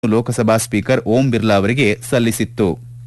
Lok Sabha speaker ಓಂ ಬಿರ್ಲಾ ಅವರಿಗೆ ಸಲ್ಲಿಸಿತ್ತು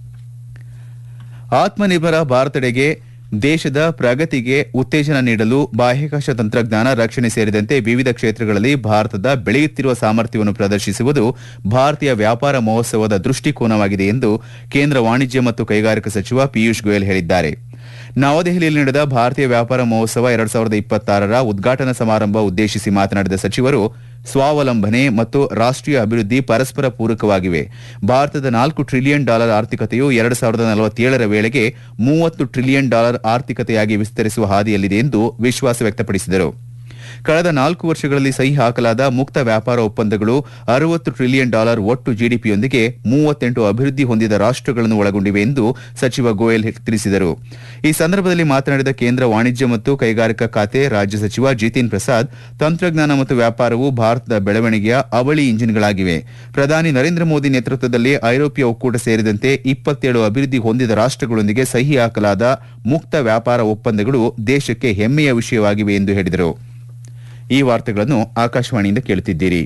ಆತ್ಮನಿರ್ಭರ ಭಾರತಡೆಗೆ ದೇಶದ ಪ್ರಗತಿಗೆ ಉತ್ತೇಜನ ನೀಡಲು ಬಾಹ್ಯಾಕಾಶ ತಂತ್ರಜ್ಞಾನ ರಕ್ಷಣೆ ಸೇರಿದಂತೆ ವಿವಿಧ ಕ್ಷೇತ್ರಗಳಲ್ಲಿ ಭಾರತದ ಬೆಳೆಯುತ್ತಿರುವ ಸಾಮರ್ಥ್ಯವನ್ನು ಪ್ರದರ್ಶಿಸುವುದು ಭಾರತೀಯ ವ್ಯಾಪಾರ ಮಹೋತ್ಸವದ ದೃಷ್ಟಿಕೋನವಾಗಿದೆ ಎಂದು ಕೇಂದ್ರ ವಾಣಿಜ್ಯ ಮತ್ತು ಕೈಗಾರಿಕಾ ಸಚಿವ ಪಿಯೂಷ್ ಗೋಯಲ್ ಹೇಳಿದ್ದಾರೆ ನವದೆಹಲಿಯಲ್ಲಿ ನಡೆದ ಭಾರತೀಯ ವ್ಯಾಪಾರ ಮಹೋತ್ಸವ ಎರಡ್ ಸಾವಿರದ ಇಪ್ಪತ್ತಾರರ ಉದ್ಘಾಟನಾ ಸಮಾರಂಭ ಉದ್ದೇಶಿಸಿ ಮಾತನಾಡಿದ ಸಚಿವರು ಸ್ವಾವಲಂಬನೆ ಮತ್ತು ರಾಷ್ಟೀಯ ಅಭಿವೃದ್ಧಿ ಪರಸ್ಪರ ಪೂರಕವಾಗಿವೆ ಭಾರತದ ನಾಲ್ಕು ಟ್ರಿಲಿಯನ್ ಡಾಲರ್ ಆರ್ಥಿಕತೆಯು ಎರಡು ಸಾವಿರದ ನಲವತ್ತೇಳರ ವೇಳೆಗೆ ಮೂವತ್ತು ಟ್ರಿಲಿಯನ್ ಡಾಲರ್ ಆರ್ಥಿಕತೆಯಾಗಿ ವಿಸ್ತರಿಸುವ ಹಾದಿಯಲ್ಲಿದೆ ಎಂದು ವಿಶ್ವಾಸ ವ್ಯಕ್ತಪಡಿಸಿದರು ಕಳೆದ ನಾಲ್ಕು ವರ್ಷಗಳಲ್ಲಿ ಸಹಿ ಹಾಕಲಾದ ಮುಕ್ತ ವ್ಯಾಪಾರ ಒಪ್ಪಂದಗಳು ಅರವತ್ತು ಟ್ರಿಲಿಯನ್ ಡಾಲರ್ ಒಟ್ಟು ಜಿಡಿಪಿಯೊಂದಿಗೆ ಮೂವತ್ತೆಂಟು ಅಭಿವೃದ್ಧಿ ಹೊಂದಿದ ರಾಷ್ಟಗಳನ್ನು ಒಳಗೊಂಡಿವೆ ಎಂದು ಸಚಿವ ಗೋಯಲ್ ತಿಳಿಸಿದರು ಈ ಸಂದರ್ಭದಲ್ಲಿ ಮಾತನಾಡಿದ ಕೇಂದ್ರ ವಾಣಿಜ್ಯ ಮತ್ತು ಕೈಗಾರಿಕಾ ಖಾತೆ ರಾಜ್ಯ ಸಚಿವ ಜಿತಿನ್ ಪ್ರಸಾದ್ ತಂತ್ರಜ್ಞಾನ ಮತ್ತು ವ್ಯಾಪಾರವು ಭಾರತದ ಬೆಳವಣಿಗೆಯ ಅವಳಿ ಇಂಜಿನ್ಗಳಾಗಿವೆ ಪ್ರಧಾನಿ ನರೇಂದ್ರ ಮೋದಿ ನೇತೃತ್ವದಲ್ಲಿ ಐರೋಪ್ಯ ಒಕ್ಕೂಟ ಸೇರಿದಂತೆ ಇಪ್ಪತ್ತೇಳು ಅಭಿವೃದ್ಧಿ ಹೊಂದಿದ ರಾಷ್ಟಗಳೊಂದಿಗೆ ಸಹಿ ಹಾಕಲಾದ ಮುಕ್ತ ವ್ಯಾಪಾರ ಒಪ್ಪಂದಗಳು ದೇಶಕ್ಕೆ ಹೆಮ್ಮೆಯ ವಿಷಯವಾಗಿವೆ ಎಂದು ಹೇಳಿದರು ಈ ವಾರ್ತೆಗಳನ್ನು ಆಕಾಶವಾಣಿಯಿಂದ ಕೇಳುತ್ತಿದ್ದೀರಿ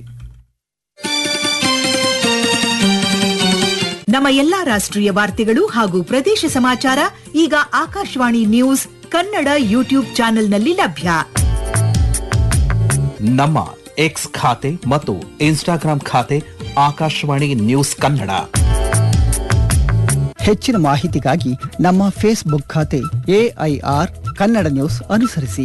ನಮ್ಮ ಎಲ್ಲಾ ರಾಷ್ಟ್ರೀಯ ವಾರ್ತೆಗಳು ಹಾಗೂ ಪ್ರದೇಶ ಸಮಾಚಾರ ಈಗ ಆಕಾಶವಾಣಿ ನ್ಯೂಸ್ ಕನ್ನಡ ಯೂಟ್ಯೂಬ್ ಚಾನೆಲ್ನಲ್ಲಿ ಲಭ್ಯ ನಮ್ಮ ಎಕ್ಸ್ ಖಾತೆ ಮತ್ತು ಇನ್ಸ್ಟಾಗ್ರಾಂ ಖಾತೆ ಆಕಾಶವಾಣಿ ನ್ಯೂಸ್ ಕನ್ನಡ ಹೆಚ್ಚಿನ ಮಾಹಿತಿಗಾಗಿ ನಮ್ಮ ಫೇಸ್ಬುಕ್ ಖಾತೆ ಎಐಆರ್ ಕನ್ನಡ ನ್ಯೂಸ್ ಅನುಸರಿಸಿ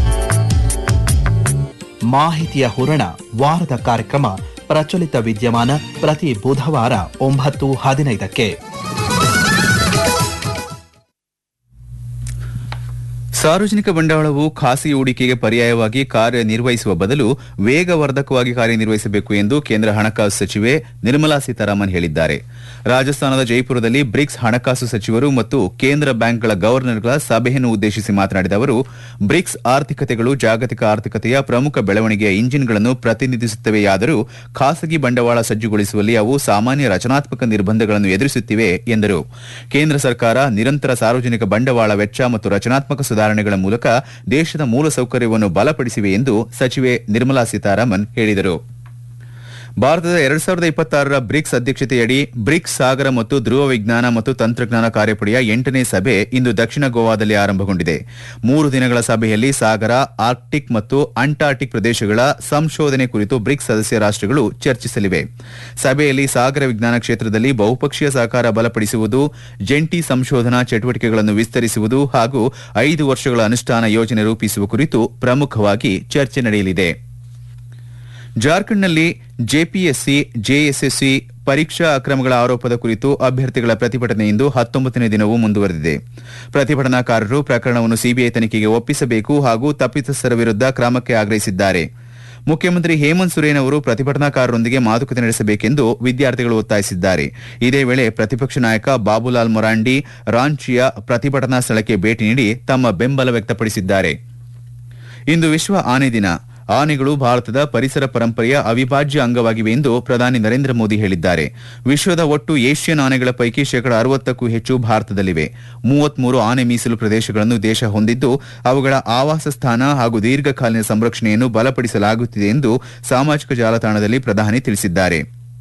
ಮಾಹಿತಿಯ ಹೂರಣ ವಾರದ ಕಾರ್ಯಕ್ರಮ ಪ್ರಚಲಿತ ವಿದ್ಯಮಾನ ಪ್ರತಿ ಬುಧವಾರ ಒಂಬತ್ತು ಹದಿನೈದಕ್ಕೆ ಸಾರ್ವಜನಿಕ ಬಂಡವಾಳವು ಖಾಸಗಿ ಹೂಡಿಕೆಗೆ ಪರ್ಯಾಯವಾಗಿ ಕಾರ್ಯನಿರ್ವಹಿಸುವ ಬದಲು ವೇಗವರ್ಧಕವಾಗಿ ಕಾರ್ಯನಿರ್ವಹಿಸಬೇಕು ಎಂದು ಕೇಂದ್ರ ಹಣಕಾಸು ಸಚಿವೆ ನಿರ್ಮಲಾ ಸೀತಾರಾಮನ್ ಹೇಳಿದ್ದಾರೆ ರಾಜಸ್ಥಾನದ ಜೈಪುರದಲ್ಲಿ ಬ್ರಿಕ್ಸ್ ಹಣಕಾಸು ಸಚಿವರು ಮತ್ತು ಕೇಂದ್ರ ಬ್ಯಾಂಕ್ಗಳ ಗವರ್ನರ್ಗಳ ಸಭೆಯನ್ನು ಉದ್ದೇಶಿಸಿ ಮಾತನಾಡಿದ ಅವರು ಬ್ರಿಕ್ಸ್ ಆರ್ಥಿಕತೆಗಳು ಜಾಗತಿಕ ಆರ್ಥಿಕತೆಯ ಪ್ರಮುಖ ಬೆಳವಣಿಗೆಯ ಇಂಜಿನ್ಗಳನ್ನು ಪ್ರತಿನಿಧಿಸುತ್ತವೆಯಾದರೂ ಖಾಸಗಿ ಬಂಡವಾಳ ಸಜ್ಜುಗೊಳಿಸುವಲ್ಲಿ ಅವು ಸಾಮಾನ್ಯ ರಚನಾತ್ಮಕ ನಿರ್ಬಂಧಗಳನ್ನು ಎದುರಿಸುತ್ತಿವೆ ಎಂದರು ಕೇಂದ್ರ ಸರ್ಕಾರ ನಿರಂತರ ಸಾರ್ವಜನಿಕ ಬಂಡವಾಳ ವೆಚ್ಚ ಮತ್ತು ರಚನಾತ್ಮಕ ಸುಧಾರಣೆಗಳ ಮೂಲಕ ದೇಶದ ಮೂಲಸೌಕರ್ಯವನ್ನು ಬಲಪಡಿಸಿವೆ ಎಂದು ಸಚಿವೆ ನಿರ್ಮಲಾ ಸೀತಾರಾಮನ್ ಹೇಳಿದರು ಭಾರತದ ಎರಡ್ ಸಾವಿರದ ಇಪ್ಪತ್ತಾರರ ಬ್ರಿಕ್ಸ್ ಅಧ್ಯಕ್ಷತೆಯಡಿ ಬ್ರಿಕ್ಸ್ ಸಾಗರ ಮತ್ತು ಧ್ರುವ ವಿಜ್ಞಾನ ಮತ್ತು ತಂತ್ರಜ್ಞಾನ ಕಾರ್ಯಪಡೆಯ ಎಂಟನೇ ಸಭೆ ಇಂದು ದಕ್ಷಿಣ ಗೋವಾದಲ್ಲಿ ಆರಂಭಗೊಂಡಿದೆ ಮೂರು ದಿನಗಳ ಸಭೆಯಲ್ಲಿ ಸಾಗರ ಆರ್ಕ್ಟಿಕ್ ಮತ್ತು ಅಂಟಾರ್ಟಿಕ್ ಪ್ರದೇಶಗಳ ಸಂಶೋಧನೆ ಕುರಿತು ಬ್ರಿಕ್ಸ್ ಸದಸ್ಯ ರಾಷ್ಟಗಳು ಚರ್ಚಿಸಲಿವೆ ಸಭೆಯಲ್ಲಿ ಸಾಗರ ವಿಜ್ಞಾನ ಕ್ಷೇತ್ರದಲ್ಲಿ ಬಹುಪಕ್ಷೀಯ ಸಹಕಾರ ಬಲಪಡಿಸುವುದು ಜಂಟಿ ಸಂಶೋಧನಾ ಚಟುವಟಿಕೆಗಳನ್ನು ವಿಸ್ತರಿಸುವುದು ಹಾಗೂ ಐದು ವರ್ಷಗಳ ಅನುಷ್ಠಾನ ಯೋಜನೆ ರೂಪಿಸುವ ಕುರಿತು ಪ್ರಮುಖವಾಗಿ ಚರ್ಚೆ ನಡೆಯಲಿದೆ ಜಾರ್ಖಂಡ್ನಲ್ಲಿ ಜೆಪಿಎಸ್ಸಿ ಜೆಎಸ್ಎಸ್ಸಿ ಪರೀಕ್ಷಾ ಅಕ್ರಮಗಳ ಆರೋಪದ ಕುರಿತು ಅಭ್ಯರ್ಥಿಗಳ ಪ್ರತಿಭಟನೆ ಇಂದು ಹತ್ತೊಂಬತ್ತನೇ ದಿನವೂ ಮುಂದುವರೆದಿದೆ ಪ್ರತಿಭಟನಾಕಾರರು ಪ್ರಕರಣವನ್ನು ಸಿಬಿಐ ತನಿಖೆಗೆ ಒಪ್ಪಿಸಬೇಕು ಹಾಗೂ ತಪ್ಪಿತಸ್ಥರ ವಿರುದ್ಧ ಕ್ರಮಕ್ಕೆ ಆಗ್ರಹಿಸಿದ್ದಾರೆ ಮುಖ್ಯಮಂತ್ರಿ ಹೇಮಂತ್ ಸೊರೇನ್ ಅವರು ಪ್ರತಿಭಟನಾಕಾರರೊಂದಿಗೆ ಮಾತುಕತೆ ನಡೆಸಬೇಕೆಂದು ವಿದ್ಯಾರ್ಥಿಗಳು ಒತ್ತಾಯಿಸಿದ್ದಾರೆ ಇದೇ ವೇಳೆ ಪ್ರತಿಪಕ್ಷ ನಾಯಕ ಬಾಬುಲಾಲ್ ಮೊರಾಂಡಿ ರಾಂಚಿಯ ಪ್ರತಿಭಟನಾ ಸ್ಥಳಕ್ಕೆ ಭೇಟಿ ನೀಡಿ ತಮ್ಮ ಬೆಂಬಲ ವ್ಯಕ್ತಪಡಿಸಿದ್ದಾರೆ ಇಂದು ವಿಶ್ವ ಆನೆ ದಿನ ಆನೆಗಳು ಭಾರತದ ಪರಿಸರ ಪರಂಪರೆಯ ಅವಿಭಾಜ್ಯ ಅಂಗವಾಗಿವೆ ಎಂದು ಪ್ರಧಾನಿ ನರೇಂದ್ರ ಮೋದಿ ಹೇಳಿದ್ದಾರೆ ವಿಶ್ವದ ಒಟ್ಟು ಏಷ್ಯನ್ ಆನೆಗಳ ಪೈಕಿ ಶೇಕಡ ಅರವತ್ತಕ್ಕೂ ಹೆಚ್ಚು ಭಾರತದಲ್ಲಿವೆ ಮೂವತ್ಮೂರು ಆನೆ ಮೀಸಲು ಪ್ರದೇಶಗಳನ್ನು ದೇಶ ಹೊಂದಿದ್ದು ಅವುಗಳ ಆವಾಸ ಸ್ಥಾನ ಹಾಗೂ ದೀರ್ಘಕಾಲೀನ ಸಂರಕ್ಷಣೆಯನ್ನು ಬಲಪಡಿಸಲಾಗುತ್ತಿದೆ ಎಂದು ಸಾಮಾಜಿಕ ಜಾಲತಾಣದಲ್ಲಿ ಪ್ರಧಾನಿ ತಿಳಿಸಿದ್ದಾರೆ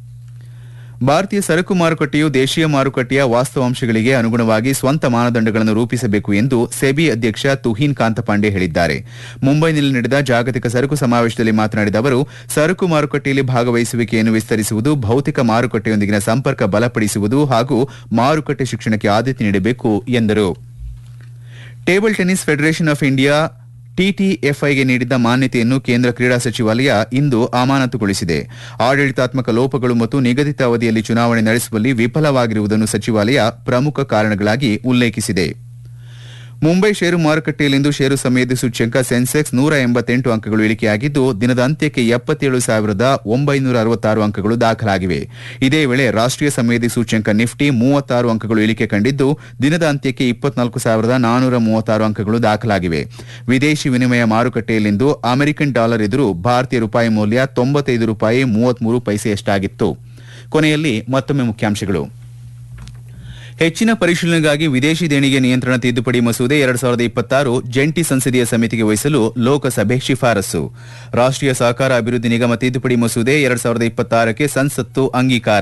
ಭಾರತೀಯ ಸರಕು ಮಾರುಕಟ್ಟೆಯು ದೇಶೀಯ ಮಾರುಕಟ್ಟೆಯ ವಾಸ್ತವಾಂಶಗಳಿಗೆ ಅನುಗುಣವಾಗಿ ಸ್ವಂತ ಮಾನದಂಡಗಳನ್ನು ರೂಪಿಸಬೇಕು ಎಂದು ಸೆಬಿ ಅಧ್ಯಕ್ಷ ತುಹೀನ್ ಕಾಂತಪಾಂಡೆ ಹೇಳಿದ್ದಾರೆ ಮುಂಬೈನಲ್ಲಿ ನಡೆದ ಜಾಗತಿಕ ಸರಕು ಸಮಾವೇಶದಲ್ಲಿ ಮಾತನಾಡಿದ ಅವರು ಸರಕು ಮಾರುಕಟ್ಟೆಯಲ್ಲಿ ಭಾಗವಹಿಸುವಿಕೆಯನ್ನು ವಿಸ್ತರಿಸುವುದು ಭೌತಿಕ ಮಾರುಕಟ್ಟೆಯೊಂದಿಗಿನ ಸಂಪರ್ಕ ಬಲಪಡಿಸುವುದು ಹಾಗೂ ಮಾರುಕಟ್ಟೆ ಶಿಕ್ಷಣಕ್ಕೆ ಆದ್ಯತೆ ನೀಡಬೇಕು ಎಂದರು table tennis federation of India ಟಿಟಿಎಫ್ಐಗೆ ನೀಡಿದ್ದ ಮಾನ್ಯತೆಯನ್ನು ಕೇಂದ್ರ ಕ್ರೀಡಾ ಸಚಿವಾಲಯ ಇಂದು ಅಮಾನತುಗೊಳಿಸಿದೆ ಆಡಳಿತಾತ್ಮಕ ಲೋಪಗಳು ಮತ್ತು ನಿಗದಿತ ಅವಧಿಯಲ್ಲಿ ಚುನಾವಣೆ ನಡೆಸುವಲ್ಲಿ ವಿಫಲವಾಗಿರುವುದನ್ನು ಸಚಿವಾಲಯ ಪ್ರಮುಖ ಕಾರಣಗಳಾಗಿ ಉಲ್ಲೇಖಿಸಿದೆ ಮುಂಬೈ ಷೇರು ಮಾರುಕಟ್ಟೆಯಲ್ಲಿಂದು ಷೇರು ಸಮಯದ ಸೂಚ್ಯಂಕ ಸೆನ್ಸೆಕ್ಸ್ ನೂರ ಎಂಬತ್ತೆಂಟು ಅಂಕಗಳು ಇಳಿಕೆಯಾಗಿದ್ದು ದಿನದ ಅಂತ್ಯಕ್ಕೆ ಎಪ್ಪತ್ತೇಳು ಸಾವಿರದ ಒಂಬೈನೂರ ಅರವತ್ತಾರು ಅಂಕಗಳು ದಾಖಲಾಗಿವೆ ಇದೇ ವೇಳೆ ರಾಷ್ಟೀಯ ಸಮಯದಿ ಸೂಚ್ಯಂಕ ನಿಫ್ಟಿ ಮೂವತ್ತಾರು ಅಂಕಗಳು ಇಳಿಕೆ ಕಂಡಿದ್ದು ದಿನದ ಅಂತ್ಯಕ್ಕೆ ಇಪ್ಪತ್ನಾಲ್ಕು ಸಾವಿರದ ನಾನೂರ ಮೂವತ್ತಾರು ಅಂಕಗಳು ದಾಖಲಾಗಿವೆ ವಿದೇಶಿ ವಿನಿಮಯ ಮಾರುಕಟ್ಟೆಯಲ್ಲಿಂದು ಅಮೆರಿಕನ್ ಡಾಲರ್ ಎದುರು ಭಾರತೀಯ ರೂಪಾಯಿ ಮೌಲ್ಯ ತೊಂಬತ್ತೈದು ರೂಪಾಯಿ ಮೂವತ್ಮೂರು ಪೈಸೆಯಷ್ಟಾಗಿತ್ತು ಕೊನೆಯಲ್ಲಿ ಮತ್ತೊಮ್ಮೆ ಮುಖ್ಯಾಂಶಗಳು ಹೆಚ್ಚಿನ ಪರಿಶೀಲನೆಗಾಗಿ ವಿದೇಶಿ ದೇಣಿಗೆ ನಿಯಂತ್ರಣ ತಿದ್ದುಪಡಿ ಮಸೂದೆ ಎರಡ್ ಸಾವಿರದ ಇಪ್ಪತ್ತಾರು ಜಂಟಿ ಸಂಸದೀಯ ಸಮಿತಿಗೆ ವಹಿಸಲು ಲೋಕಸಭೆ ಶಿಫಾರಸು ರಾಷ್ಟೀಯ ಸಹಕಾರ ಅಭಿವೃದ್ಧಿ ನಿಗಮ ತಿದ್ದುಪಡಿ ಮಸೂದೆ ಎರಡ್ ಸಾವಿರದ ಇಪ್ಪತ್ತಾರಕ್ಕೆ ಸಂಸತ್ತು ಅಂಗೀಕಾರ